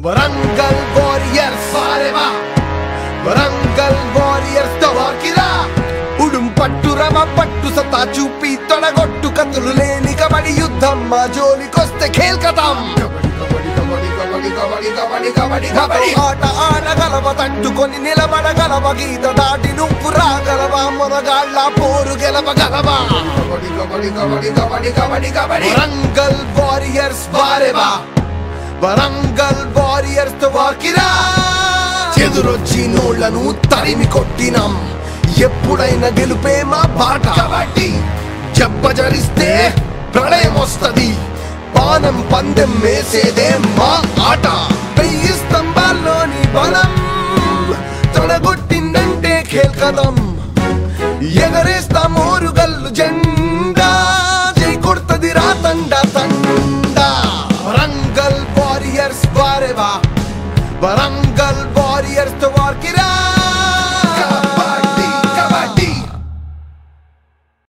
Warangal Warriors వారేవా Warangal Warriors తో వాకిరా ఉడుం పట్టు రవ పట్టు సతా చూపి తొడగొట్టు కత్తులు లేని కబడి యుద్ధం మా జోలికొస్తే ఖేల్కతాం ఆట ఆడగలవ తట్టుకొని నిలబడగలవ గీత దాటి నువ్వు రాగలవా మొనగాళ్ళ పోరు గెలవగలవా వరంగల్ వారియర్స్ వారేవా వరంగల్ వారియర్స్ తో వాకిరా చెదురొచ్చి నోళ్లను తరిమి కొట్టినాం ఎప్పుడైనా గెలుపే మా బాట కాబట్టి చెప్పజరిస్తే ప్రళయం వస్తది పానం పందెం వేసేదే మా ఆట వెయ్యి స్తంభాల్లోని బలం తొడగొట్టిందంటే ఖేల్కదం ఎగరేస్తా మోరుగల్లు జెండా జై కొడుతుంది రా తండ తండ వరంగల్ వారియర్స్ వారేవా వరంగల్ వారియర్స్ తో వార్కిరా